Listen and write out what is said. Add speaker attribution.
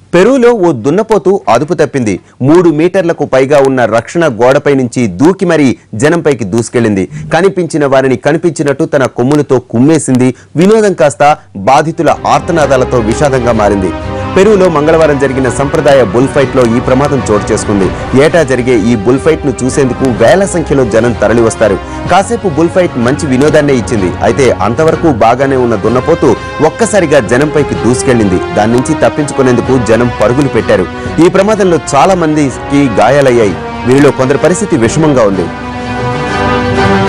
Speaker 1: పెరూలో ఓ దున్నపోతు అదుపు తప్పింది మూడు మీటర్లకు పైగా ఉన్న రక్షణ గోడపై నుంచి దూకి మరీ జనంపైకి దూసుకెళ్లింది కనిపించిన వారిని కనిపించినట్టు తన కొమ్ములతో కుమ్మేసింది వినోదం కాస్త బాధితుల ఆర్తనాదాలతో విషాదంగా మారింది పెరూలో మంగళవారం జరిగిన సంప్రదాయ బుల్ ఫైట్ లో ఈ ప్రమాదం చోటు చేసుకుంది ఏటా జరిగే ఈ బుల్ ఫైట్ ను చూసేందుకు వేల సంఖ్యలో జనం తరలి వస్తారు కాసేపు బుల్ ఫైట్ మంచి వినోదాన్నే ఇచ్చింది అయితే అంతవరకు బాగానే ఉన్న దున్నపోతు ఒక్కసారిగా జనంపైకి దూసుకెళ్లింది దాని నుంచి తప్పించుకునేందుకు జనం పరుగులు పెట్టారు ఈ ప్రమాదంలో చాలా మందికి గాయాలయ్యాయి వీరిలో కొందరి పరిస్థితి విషమంగా ఉంది